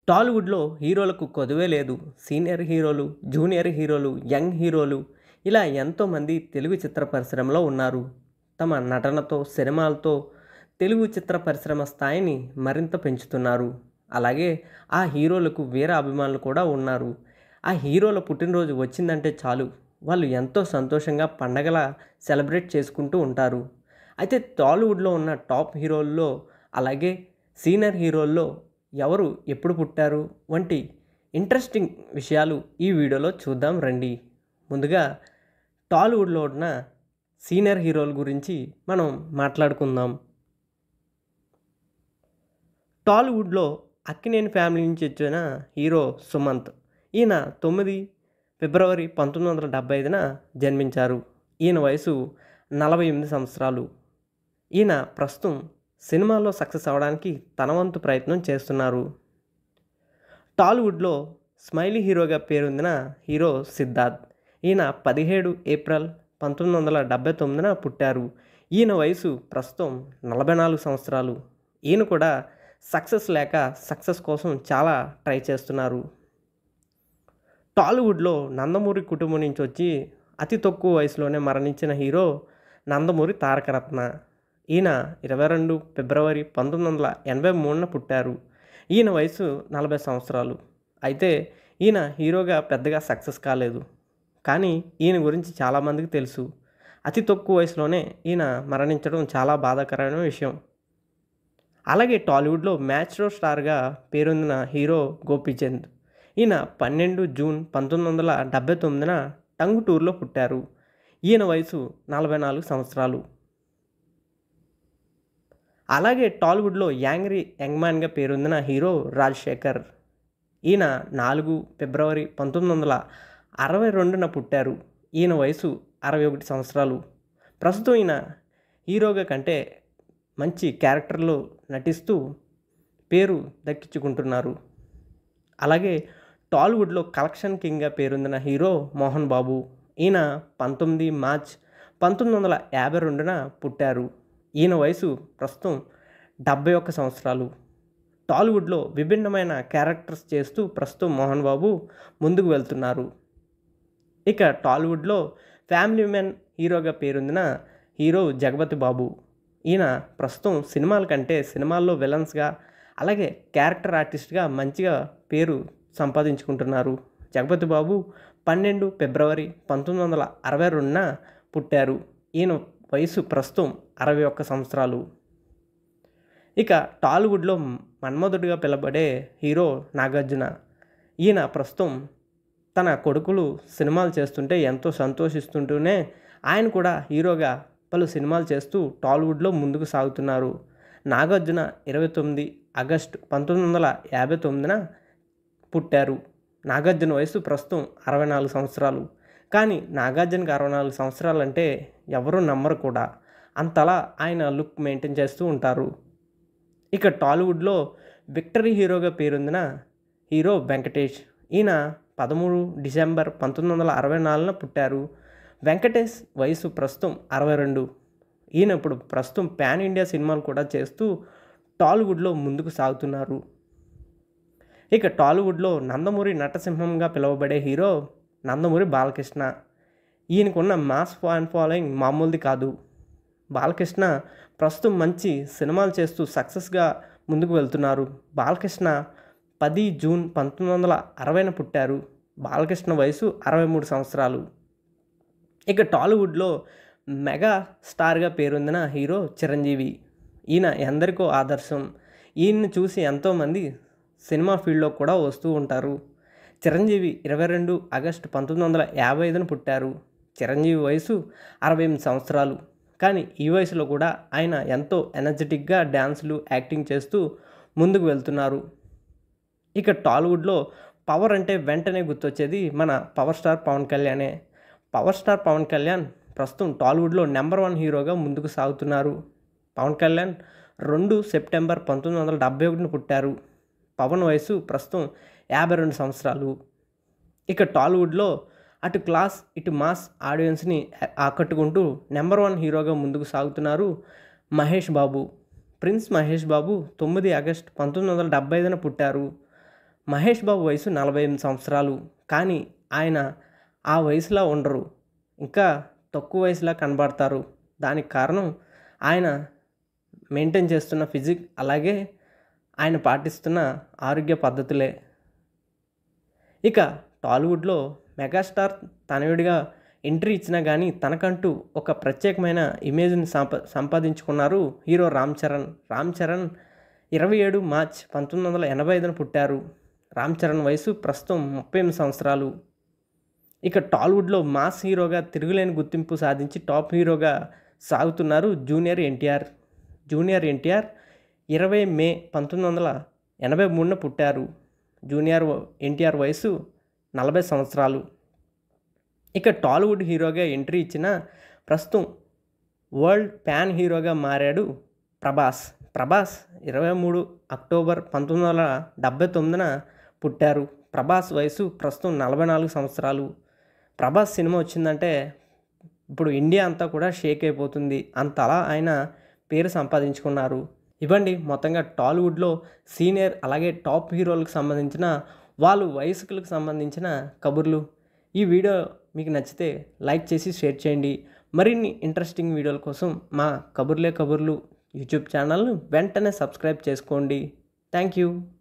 టాలీవుడ్లో హీరోలకు కొదువే లేదు సీనియర్ హీరోలు జూనియర్ హీరోలు యంగ్ హీరోలు ఇలా ఎంతోమంది తెలుగు చిత్ర పరిశ్రమలో ఉన్నారు తమ నటనతో సినిమాలతో తెలుగు చిత్ర పరిశ్రమ స్థాయిని మరింత పెంచుతున్నారు అలాగే ఆ హీరోలకు వీర అభిమానులు కూడా ఉన్నారు ఆ హీరోల పుట్టినరోజు వచ్చిందంటే చాలు వాళ్ళు ఎంతో సంతోషంగా పండగలా సెలబ్రేట్ చేసుకుంటూ ఉంటారు అయితే టాలీవుడ్లో ఉన్న టాప్ హీరోల్లో అలాగే సీనియర్ హీరోల్లో ఎవరు ఎప్పుడు పుట్టారు వంటి ఇంట్రెస్టింగ్ విషయాలు ఈ వీడియోలో చూద్దాం రండి ముందుగా టాలీవుడ్లో ఉన్న సీనియర్ హీరోల గురించి మనం మాట్లాడుకుందాం టాలీవుడ్లో అక్కినేని ఫ్యామిలీ నుంచి వచ్చిన హీరో సుమంత్ ఈయన తొమ్మిది ఫిబ్రవరి పంతొమ్మిది వందల డెబ్బై ఐదున జన్మించారు ఈయన వయసు నలభై ఎనిమిది సంవత్సరాలు ఈయన ప్రస్తుతం సినిమాలో సక్సెస్ అవ్వడానికి తన వంతు ప్రయత్నం చేస్తున్నారు టాలీవుడ్లో స్మైలీ హీరోగా పేరొందిన హీరో సిద్ధార్థ్ ఈయన పదిహేడు ఏప్రిల్ పంతొమ్మిది వందల డెబ్బై తొమ్మిదిన పుట్టారు ఈయన వయసు ప్రస్తుతం నలభై నాలుగు సంవత్సరాలు ఈయన కూడా సక్సెస్ లేక సక్సెస్ కోసం చాలా ట్రై చేస్తున్నారు టాలీవుడ్లో నందమూరి కుటుంబం నుంచి వచ్చి అతి తక్కువ వయసులోనే మరణించిన హీరో నందమూరి తారకరత్న ఈయన ఇరవై రెండు ఫిబ్రవరి పంతొమ్మిది వందల ఎనభై మూడున పుట్టారు ఈయన వయసు నలభై సంవత్సరాలు అయితే ఈయన హీరోగా పెద్దగా సక్సెస్ కాలేదు కానీ ఈయన గురించి చాలామందికి తెలుసు అతి తక్కువ వయసులోనే ఈయన మరణించడం చాలా బాధాకరమైన విషయం అలాగే టాలీవుడ్లో మ్యాచ్ రో స్టార్గా పేరొందిన హీరో గోపీచంద్ ఈయన పన్నెండు జూన్ పంతొమ్మిది వందల డెబ్బై తొమ్మిదిన టంగుటూరులో పుట్టారు ఈయన వయసు నలభై నాలుగు సంవత్సరాలు అలాగే టాలీవుడ్లో యాంగ్రీ యంగ్మ్యాన్గా పేరొందిన హీరో రాజశేఖర్ ఈయన నాలుగు ఫిబ్రవరి పంతొమ్మిది వందల అరవై రెండున పుట్టారు ఈయన వయసు అరవై ఒకటి సంవత్సరాలు ప్రస్తుతం ఈయన హీరోగా కంటే మంచి క్యారెక్టర్లో నటిస్తూ పేరు దక్కించుకుంటున్నారు అలాగే టాలీవుడ్లో కలెక్షన్ కింగ్గా పేరొందిన హీరో మోహన్ బాబు ఈయన పంతొమ్మిది మార్చ్ పంతొమ్మిది వందల యాభై రెండున పుట్టారు ఈయన వయసు ప్రస్తుతం డెబ్బై ఒక్క సంవత్సరాలు టాలీవుడ్లో విభిన్నమైన క్యారెక్టర్స్ చేస్తూ ప్రస్తుతం మోహన్ బాబు ముందుకు వెళ్తున్నారు ఇక టాలీవుడ్లో ఫ్యామిలీ మెన్ హీరోగా పేరొందిన హీరో జగపతి బాబు ఈయన ప్రస్తుతం సినిమాల కంటే సినిమాల్లో విలన్స్గా అలాగే క్యారెక్టర్ ఆర్టిస్ట్గా మంచిగా పేరు సంపాదించుకుంటున్నారు జగపతి బాబు పన్నెండు ఫిబ్రవరి పంతొమ్మిది వందల అరవై రెండున పుట్టారు ఈయన వయసు ప్రస్తుతం అరవై ఒక్క సంవత్సరాలు ఇక టాలీవుడ్లో మన్మధుడిగా పిలబడే హీరో నాగార్జున ఈయన ప్రస్తుతం తన కొడుకులు సినిమాలు చేస్తుంటే ఎంతో సంతోషిస్తుంటూనే ఆయన కూడా హీరోగా పలు సినిమాలు చేస్తూ టాలీవుడ్లో ముందుకు సాగుతున్నారు నాగార్జున ఇరవై తొమ్మిది ఆగస్టు పంతొమ్మిది వందల యాభై తొమ్మిదిన పుట్టారు నాగార్జున వయసు ప్రస్తుతం అరవై నాలుగు సంవత్సరాలు కానీ నాగార్జునకి అరవై నాలుగు సంవత్సరాలు అంటే ఎవరూ నమ్మరు కూడా అంతలా ఆయన లుక్ మెయింటైన్ చేస్తూ ఉంటారు ఇక టాలీవుడ్లో విక్టరీ హీరోగా పేరొందిన హీరో వెంకటేష్ ఈయన పదమూడు డిసెంబర్ పంతొమ్మిది వందల అరవై నాలుగున పుట్టారు వెంకటేష్ వయసు ప్రస్తుతం అరవై రెండు ఈయన ఇప్పుడు ప్రస్తుతం పాన్ ఇండియా సినిమాలు కూడా చేస్తూ టాలీవుడ్లో ముందుకు సాగుతున్నారు ఇక టాలీవుడ్లో నందమూరి నటసింహంగా పిలువబడే హీరో నందమూరి బాలకృష్ణ ఈయనకున్న మాస్ ఫ్యాన్ ఫాలోయింగ్ మామూలుది కాదు బాలకృష్ణ ప్రస్తుతం మంచి సినిమాలు చేస్తూ సక్సెస్గా ముందుకు వెళ్తున్నారు బాలకృష్ణ పది జూన్ పంతొమ్మిది వందల అరవైన పుట్టారు బాలకృష్ణ వయసు అరవై మూడు సంవత్సరాలు ఇక టాలీవుడ్లో మెగా స్టార్గా పేరొందిన హీరో చిరంజీవి ఈయన ఎందరికో ఆదర్శం ఈయన్ని చూసి ఎంతోమంది సినిమా ఫీల్డ్లో కూడా వస్తూ ఉంటారు చిరంజీవి ఇరవై రెండు ఆగస్టు పంతొమ్మిది వందల యాభై ఐదున పుట్టారు చిరంజీవి వయసు అరవై ఎనిమిది సంవత్సరాలు కానీ ఈ వయసులో కూడా ఆయన ఎంతో ఎనర్జెటిక్గా డ్యాన్సులు యాక్టింగ్ చేస్తూ ముందుకు వెళ్తున్నారు ఇక టాలీవుడ్లో పవర్ అంటే వెంటనే గుర్తొచ్చేది మన పవర్ స్టార్ పవన్ కళ్యాణే పవర్ స్టార్ పవన్ కళ్యాణ్ ప్రస్తుతం టాలీవుడ్లో నెంబర్ వన్ హీరోగా ముందుకు సాగుతున్నారు పవన్ కళ్యాణ్ రెండు సెప్టెంబర్ పంతొమ్మిది వందల డెబ్బై ఒకటిన పుట్టారు పవన్ వయసు ప్రస్తుతం యాభై రెండు సంవత్సరాలు ఇక టాలీవుడ్లో అటు క్లాస్ ఇటు మాస్ ఆడియన్స్ని ఆకట్టుకుంటూ నెంబర్ వన్ హీరోగా ముందుకు సాగుతున్నారు మహేష్ బాబు ప్రిన్స్ మహేష్ బాబు తొమ్మిది ఆగస్ట్ పంతొమ్మిది వందల డెబ్బై ఐదున పుట్టారు మహేష్ బాబు వయసు నలభై ఎనిమిది సంవత్సరాలు కానీ ఆయన ఆ వయసులో ఉండరు ఇంకా తక్కువ వయసులా కనబడతారు దానికి కారణం ఆయన మెయింటైన్ చేస్తున్న ఫిజిక్ అలాగే ఆయన పాటిస్తున్న ఆరోగ్య పద్ధతులే ఇక టాలీవుడ్లో మెగాస్టార్ తనయుడిగా ఎంట్రీ ఇచ్చినా కానీ తనకంటూ ఒక ప్రత్యేకమైన ఇమేజ్ని సంప సంపాదించుకున్నారు హీరో రామ్ చరణ్ రామ్ చరణ్ ఇరవై ఏడు మార్చ్ పంతొమ్మిది వందల ఎనభై ఐదున పుట్టారు రామ్ చరణ్ వయసు ప్రస్తుతం ముప్పై ఎనిమిది సంవత్సరాలు ఇక టాలీవుడ్లో మాస్ హీరోగా తిరుగులేని గుర్తింపు సాధించి టాప్ హీరోగా సాగుతున్నారు జూనియర్ ఎన్టీఆర్ జూనియర్ ఎన్టీఆర్ ఇరవై మే పంతొమ్మిది వందల ఎనభై మూడున పుట్టారు జూనియర్ ఎన్టీఆర్ వయసు నలభై సంవత్సరాలు ఇక టాలీవుడ్ హీరోగా ఎంట్రీ ఇచ్చిన ప్రస్తుతం వరల్డ్ ప్యాన్ హీరోగా మారాడు ప్రభాస్ ప్రభాస్ ఇరవై మూడు అక్టోబర్ పంతొమ్మిది వందల డెబ్బై తొమ్మిదిన పుట్టారు ప్రభాస్ వయసు ప్రస్తుతం నలభై నాలుగు సంవత్సరాలు ప్రభాస్ సినిమా వచ్చిందంటే ఇప్పుడు ఇండియా అంతా కూడా షేక్ అయిపోతుంది అంతలా ఆయన పేరు సంపాదించుకున్నారు ఇవ్వండి మొత్తంగా టాలీవుడ్లో సీనియర్ అలాగే టాప్ హీరోలకు సంబంధించిన వాళ్ళు వయసుకులకు సంబంధించిన కబుర్లు ఈ వీడియో మీకు నచ్చితే లైక్ చేసి షేర్ చేయండి మరిన్ని ఇంట్రెస్టింగ్ వీడియోల కోసం మా కబుర్లే కబుర్లు యూట్యూబ్ ఛానల్ను వెంటనే సబ్స్క్రైబ్ చేసుకోండి థ్యాంక్ యూ